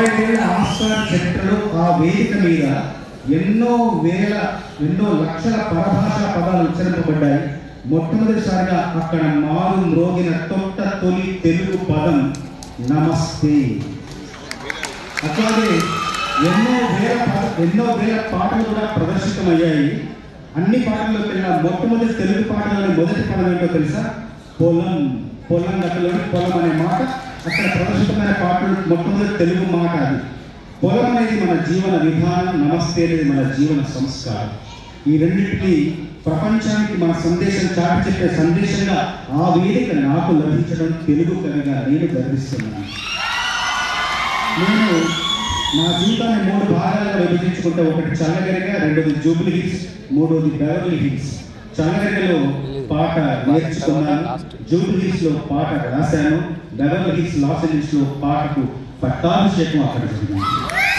ఏడేళ్ల ఆస్కార్ చరిత్రలో ఆ వేదిక మీద ఎన్నో వేల ఎన్నో లక్షల పరభాషా పదాలు ఉచ్చరింపబడ్డాయి మొట్టమొదటిసారిగా అక్కడ మారు మ్రోగిన తొట్ట తొలి తెలుగు పదం నమస్తే అట్లాగే ఎన్నో వేల పా- ఎన్నో వేల పాటలు కూడా ప్రదర్శితమయ్యాయి అన్ని పాటల్లో కన్నా మొట్టమొదటి తెలుగు పాటలోని మొదటి పదం ఏంటో తెలుసా పొలం పొలం గట్టలోని పొలం అనే మాట అక్కడ ప్రదర్శితమైన పాటలు మొట్టమొదటి తెలుగు మాట అది పొలం అనేది మన జీవన విధానం నమస్తే అనేది మన జీవన సంస్కారం ఈ రెండింటిని ప్రపంచానికి మన సందేశం చాటి చెప్పే సందేశంగా ఆ వేదిక నాకు లభించడం తెలుగు కవిగా నేను గర్విస్తున్నాను నేను నా జీవితాన్ని మూడు భాగాలుగా విభజించుకుంటే ఒకటి చల్లగరిగా రెండోది జూబ్లీ హిల్స్ మూడోది బెవర్లీ హిల్స్ చల్లగరిగలో పాట నేర్చుకున్నాను జూబ్లీ హిల్స్ లో పాట రాశాను బెవర్లీ హిల్స్ లాస్ ఏంజల్స్ లో పాటకు పట్టాభిషేకం అక్కడ జరిగింది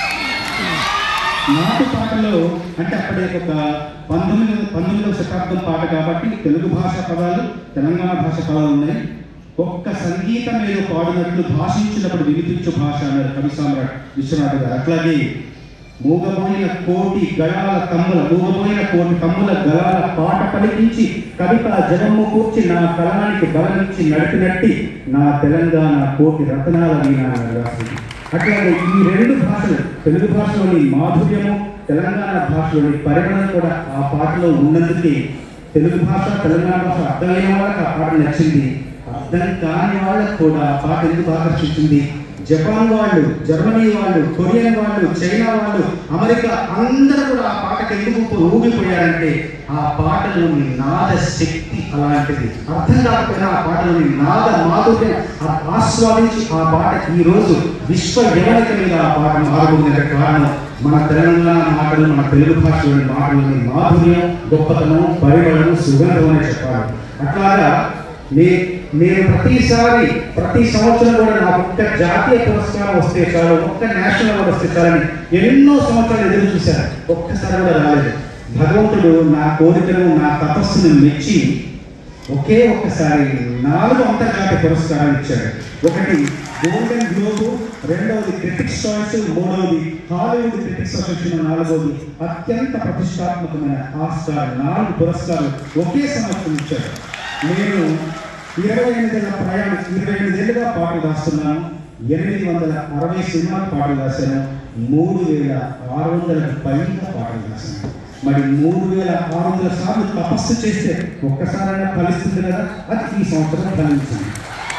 నాటు పాటలో అంటే అప్పటి ఒక పంతొమ్మిది పంతొమ్మిదవ శతాబ్దం పాట కాబట్టి తెలుగు భాష పదాలు తెలంగాణ భాష పదాలు ఉన్నాయి ఒక్క సంగీతం ఏదో పాడినట్లు భాషించినప్పుడు వినిపించు భాష అన్నారు కవి సామ్రాట్ విశ్వనాథ్ గారు అట్లాగే మూగబోయిన కోటి గళాల కమ్ముల మూగబోయిన కోటి కమ్ముల గళాల పాట పలికించి కవిత జగమ్ము కూర్చి నా కళానికి బలమిచ్చి నడిపినట్టి నా తెలంగాణ కోటి రతనాల వీణా రాసింది అట్లాగే ఈ రెండు భాషలు తెలుగు భాషలోని మాధుర్యము తెలంగాణ భాషలోని పరిమళం కూడా ఆ పాటలో ఉన్నందుకే తెలుగు భాష తెలంగాణ భాష అర్థమైన వాళ్ళకి ఆ పాట నచ్చింది అర్థం కాని వాళ్ళకు కూడా ఆ పాట ఎందుకు ఆకర్షించింది జపాన్ వాళ్ళు జర్మనీ వాళ్ళు కొరియన్ వాళ్ళు చైనా వాళ్ళు అమెరికా అందరూ కూడా ఆ పాటకి ఎందుకు ఊగిపోయారంటే ఆ పాటలోని నాద శక్తి అలాంటిది అర్థం కాకపోయినా ఆ పాటలోని నాద మాధుర్యం ఆ ఆస్వాదించి ఆ పాట ఈ రోజు విశ్వ యవనిక మీద ఆ పాట మారుతుంది కారణం మన తెలంగాణ మాటలు మన తెలుగు భాషలోని మాటలోని మాధుర్యం గొప్పతనం పరిమళం సుగంధం అనే చెప్పాలి అట్లాగా నే నేను ప్రతిసారి ప్రతి సంవత్సరం కూడా నాకు ఒక్క జాతీయ పురస్కారం వస్తే చాలు ఒక్క నేషనల్ అవార్డు వస్తే చాలని ఎన్నో సంవత్సరాలు ఎదురు చూశాను ఒక్కసారి కూడా రాలేదు భగవంతుడు నా కోరికను నా తపస్సును మెచ్చి ఒకే ఒక్కసారి నాలుగు అంతర్జాతీయ పురస్కారాలు ఇచ్చాడు ఒకటి గోల్డెన్ గ్లోబ్ రెండవది క్రిటిక్స్ చాయిస్ మూడవది హాలీవుడ్ క్రిటిక్స్ అసోసియేషన్ నాలుగవది అత్యంత ప్రతిష్టాత్మకమైన ఆస్కార్ నాలుగు పురస్కారాలు ఒకే సంవత్సరం ఇచ్చాడు నేను ఇరవై ఎనిమిదేళ్ల ప్రయాణం ఇరవై ఎనిమిదేళ్లుగా పాటలు రాస్తున్నాను ఎనిమిది వందల అరవై సినిమా పాటలు రాశాను మూడు వేల ఆరు వందలకు పైగా పాటలు రాశాను మరి మూడు వేల ఆరు వందల సార్లు తపస్సు చేస్తే ఒక్కసారైనా ఫలిస్తుంది కదా అది ఈ సంవత్సరం ఫలించింది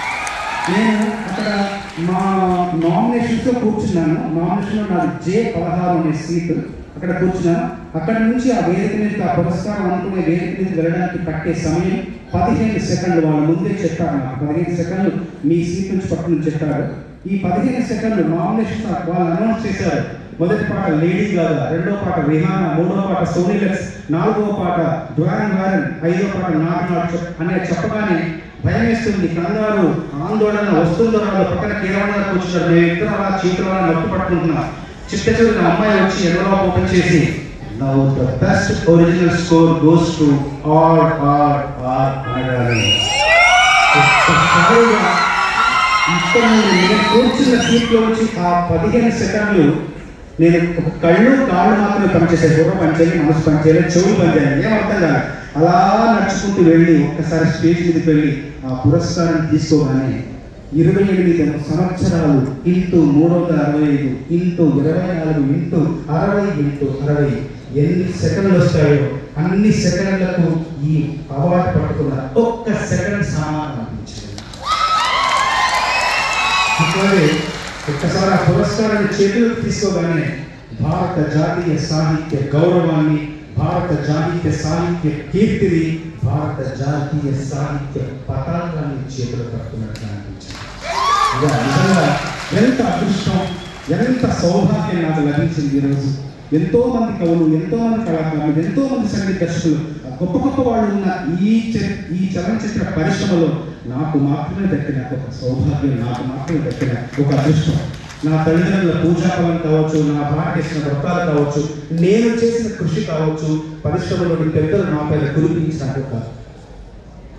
నేను అక్కడ మా నామినేషన్స్లో కూర్చున్నాను నామినేషన్లో నాది జే పదహారు అనే సీటు అక్కడ కూర్చున్నాను అక్కడ నుంచి ఆ వేదిక మీద ఆ పురస్కారం అనుకునే వేదిక మీద వెళ్ళడానికి పట్టే సమయం పదిహేను సెకండ్లు వాళ్ళ ముందే చెప్పారు నాకు పదిహేను సెకండ్లు మీ సీట్ నుంచి పట్టుకుని చెప్పారు ఈ పదిహేను సెకండ్లు నామినేషన్ వాళ్ళు అనౌన్స్ చేశారు మొదటి పాట లేడీ గాగా రెండో పాట రిహానా మూడో పాట సోనీ లెక్స్ నాలుగో పాట డ్వాన్ వారన్ ఐదో పాట నాట్ నాట్ అనే చెప్పగానే భయం వేస్తుంది కంగారు ఆందోళన వస్తుందో రాదో పక్కన కేరళ కూర్చున్నారు మేము ఇద్దరు అలా చేతులు అలా నొక్కి పట్టుకుంటున్నాం చిట్ట చివరి అమ్మాయి వచ్చి ఎన్వలాప్ ఓపెన్ చేసి now the best original score goes to R R R అనగానే ఒక్కసారిగా ఇక్కడ నేను కూర్చున్న సీట్లో వచ్చి ఆ పదిహేను సెకండ్లు నేను ఒక కళ్ళు కాళ్ళు మాత్రమే పనిచేసే బుర్ర పనిచేయాలి మనసు పనిచేయాలి చెవులు పనిచేయాలి ఏం అర్థం కాదు అలా నడుచుకుంటూ వెళ్ళి ఒక్కసారి స్టేజ్ మీదకి వెళ్ళి ఆ పురస్కారం తీసుకోగానే ఇరవై ఎనిమిది సంవత్సరాలు ఇంటూ మూడు వందల అరవై ఐదు ఇంటూ ఇరవై నాలుగు ఇంటూ అరవై ఇంటూ అరవై ఎన్ని సెకండ్లు వస్తాయో అన్ని సెకండ్లకు ఈ అవార్డు పట్టుకున్న ఒక్క సెకండ్ సమానం అనిపించింది అట్లాగే ఒక్కసారి ఆ పురస్కారాన్ని చేతులకు తీసుకోగానే భారత జాతీయ సాహిత్య గౌరవాన్ని భారత జాతీయ సాహిత్య కీర్తిని భారత జాతీయ సాహిత్య పతాకాన్ని చేతులు పట్టుకున్నట్లు అనిపించింది ఇక నిజంగా ఎంత అదృష్టం ఎంత సౌభాగ్యం నాకు లభించింది ఈరోజు ఎంతో మంది కవులు ఎంతో మంది కళాకారులు ఎంతో మంది సంగీత దర్శకులు గొప్ప గొప్ప వాళ్ళు ఉన్న ఈ చ- ఈ చలనచిత్ర పరిశ్రమలో నాకు మాత్రమే దక్కిన ఒక సౌభాగ్యం నాకు మాత్రమే దక్కిన ఒక అదృష్టం నా తల్లిదండ్రుల పూజాఫలం కావచ్చు నా భార్య చేసిన వ్రతాలు కావచ్చు నేను చేసిన కృషి కావచ్చు పరిశ్రమలోని పెద్దలు నా పైన కురిపించిన ఒక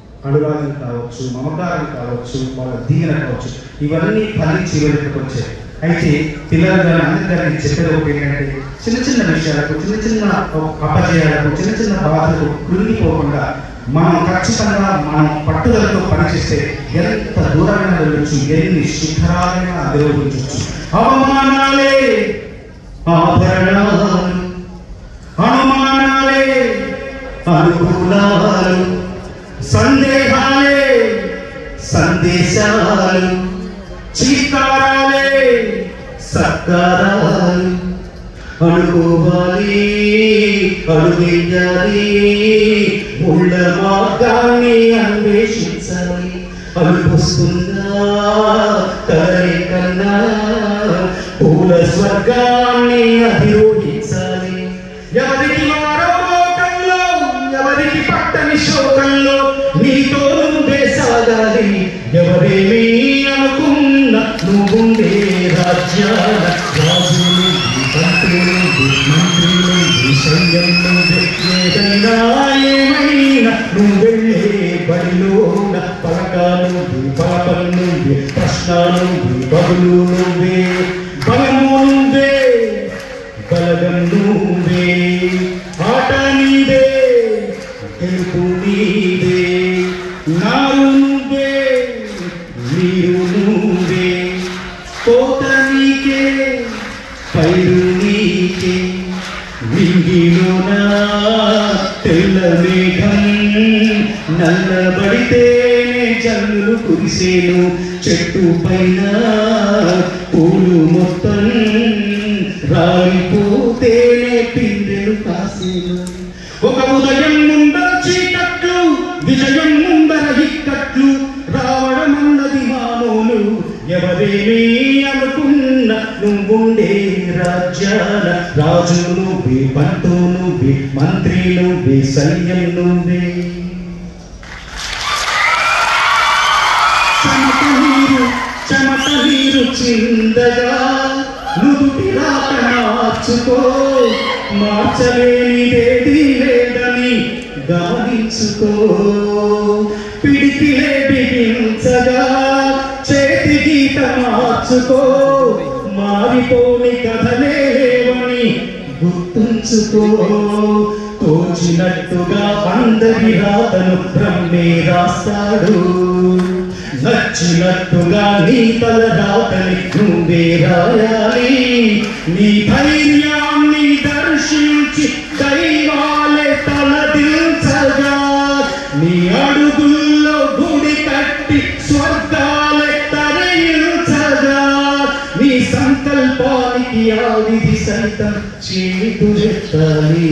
అనురాగం కావచ్చు మమకారం కావచ్చు వాళ్ళ దీవెన కావచ్చు ఇవన్నీ ఫలించి వెనుకకు వచ్చాయి అయితే పిల్లలు కానీ అందరి గారిని చెప్పేది ఒకటి ఏంటంటే చిన్న చిన్న విషయాలకు చిన్న చిన్న అపజయాలకు చిన్న చిన్న బాధలకు కృంగిపోకుండా మనం ఖచ్చితంగా మనం పట్టుదలతో పనిచేస్తే ఎంత దూరమైన వెళ్ళొచ్చు ఎన్ని శిఖరాలైనా అధిరోహించవచ్చు అవమానాలే ఆభరణాలు అనుమానాలే అనుకూలాలు సందేహాలే సందేశాలు చీకారాలే సత్కారాలు అనుకోవాలి అడుగేయాలి ముళ్ళ మార్గాన్ని అన్వేషించాలి అనిపిస్తుందా తలే కన్నా పూల స్వర్గాన్ని అధిరోహించాలి ఎవరికి వారో లోకంలో ఎవరికి పట్టని శోకంలో నీతో నువ్వే సాగాలి ఎవరేమీ అనుకున్న నువ్వుండే రాజ్యాల రాజు నుండి మంత్రి నుండి మంత్రి నుండి సైన్యం నుండి ఏదైనా ఏమైనా నువ్వెళ్ళే బడిలోన పలక నుండి పలకం నుండి ప్రశ్న నుండి బదులు నువ్వే బలము నువ్వే బలగం నువ్వే ఆట నీదే గెలుపు నీదే నారు నువ్వే నీరు నువ్వే కోత నీకే పైరు నీకే వింగిలోన తెల్ల మేఘం నల్లబడితేనే జల్లులు కురిసేను చెట్టు పైన పూలు మొత్తం రాలిపోతేనే పిందెలు కాసేను ఒక ఉదయం ముందర చీకట్లు విజయం ముందర ఇక్కట్లు రావడం అన్నది మామూలు ఎవరేమీ అనుకున్న నువ్వుండే రాజ్యాల రాజు నువ్వే పంతు నువ్వే మంత్రి నువ్వే సైన్యం నువ్వే చెమట నీరు చెమట నీరు చిందగా నుదుటి రాక మార్చుకో మార్చలేనిదేది లేదని గమనించుకో పిడికిలే బిగించగా చేతి గీత మార్చుకో మారిపోని కథలే లేవని గుర్తుంచుకో తోచినట్టుగా అందరి రాతను బ్రహ్మే రాస్తాడు నచ్చినట్టుగా నీ తల రాతని నువ్వే రాయాలి నీ ధైర్యాన్ని దర్శించి దైవాలే తలదించగా నీ అడుగుల్లో గుడి కట్టి స్వర్గాలే తరయించగా నీ సంకల్పానికి ఆ విధి సైతం చేతులెత్తాలి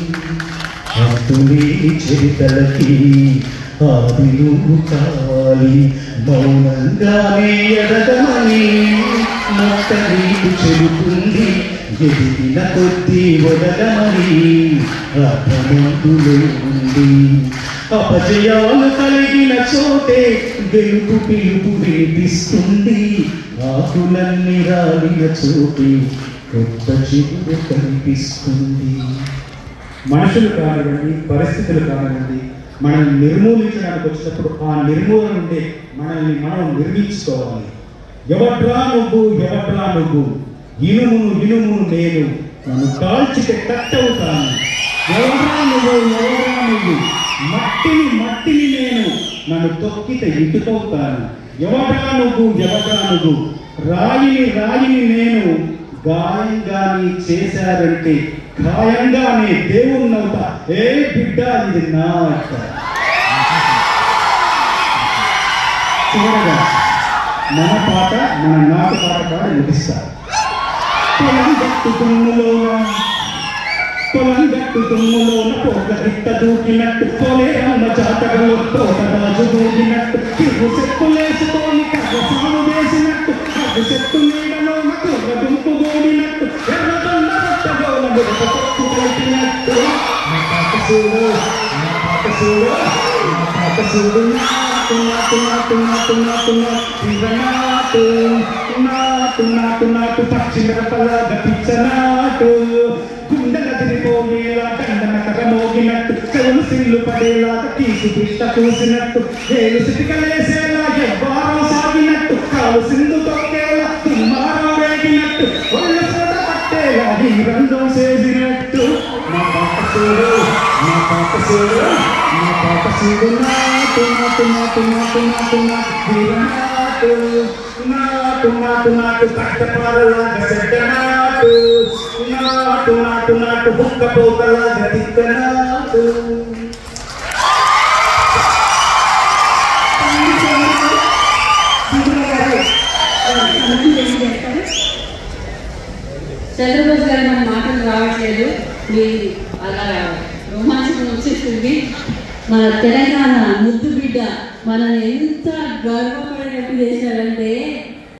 అతుని చరితలకి ఆదిలు కాలి మౌనంగానే ఎడగమని మొట్ట నీకు చెబుతుంది ఎదిగిన కొద్దీ వదలమని అర్థమంతులో ఉంది అపజయాలు కలిగిన చోటే గెలుపు పిలుపు వినిపిస్తుంది ఆకులన్నీ రాలిన చోటే కొత్త చిగురు కనిపిస్తుంది మనుషులు కానివ్వండి పరిస్థితులు కానివ్వండి మనం నిర్మూలించడానికి వచ్చినప్పుడు ఆ నిర్మూలన నుండి మనల్ని మనం నిర్మించుకోవాలి ఎవట్రా నువ్వు ఎవట్రా నువ్వు ఇనుమును ఇనుమును నేను నన్ను కాల్చితే కట్టవుతాను ఎవరా నువ్వు ఎవరా నువ్వు మట్టిని మట్టిని నేను నన్ను తొక్కితే ఇటుకవుతాను ఎవరా నువ్వు ఎవరా నువ్వు రాయిని రాయిని నేను గాయంగా నీ చేశారంటే గాయంగానే దేవుణ్ణి అవుతా ఏ బిడ్డ ఇది నా అక్క చివరగా మన పాట మన నాటు పాట పాడి ముగిస్తారు పొలం గట్టు తుమ్ములోన పొలం గట్టు తుమ్ములోన పోక దిట్ట దూకినట్టు పొలే అమ్మ జాతకలో తోటరాజు దూకినట్టు తిరుగు చెప్పులేసుకొని కర్ర సాము వేసినట్టు కర్ర చెట్టు నీడలోన కుర్ర దుంపు గోడినట్టు ఎర్రదొల్ల రొట్టగోల ముడత పప్పు కొట్టినట్టు నా పాట చూడు నా పాట చూడు నా పాట చూడు నాటు నాటు నాటు నాటు నాటు నాటు నాటు నాటు నాటు పక్షి మిరపలాగా పిచ్చ నాటు గుండెల తిరిపోయేలా దండన కథ మోగినట్టు చెవులు సిల్లు పడేలాగా తీసి పిట్ట కూసినట్టు ఏలు సిటికలేసేలా ఎవ్వారో సాగినట్టు కాలు సింధు తొక్కేలా తుమ్మారో వేగ ఎక్కినట్టు ఒళ్ళు సోట పట్టేలా నీ రంగం చేసినట్టు నా పాట చూడు నా పాట చూడు నా పాట చూడు నాటు నాటు నాటు నాటు నాటు నాటు వీరనాటు నాటు నాటు నాటు కట్టపారలాగా చెడ్డ నాటు నాటు నాటు నాటు బుక్క పోతలాగా తిక్క నాటు చంద్రబాబు గారు మన మాటలు రావట్లేదు మీరు అలా రోమాంచకం వచ్చేస్తుంది మన తెలంగాణ ముద్దు బిడ్డ మనల్ని ఎంత గర్వపడేటట్టు చేశారంటే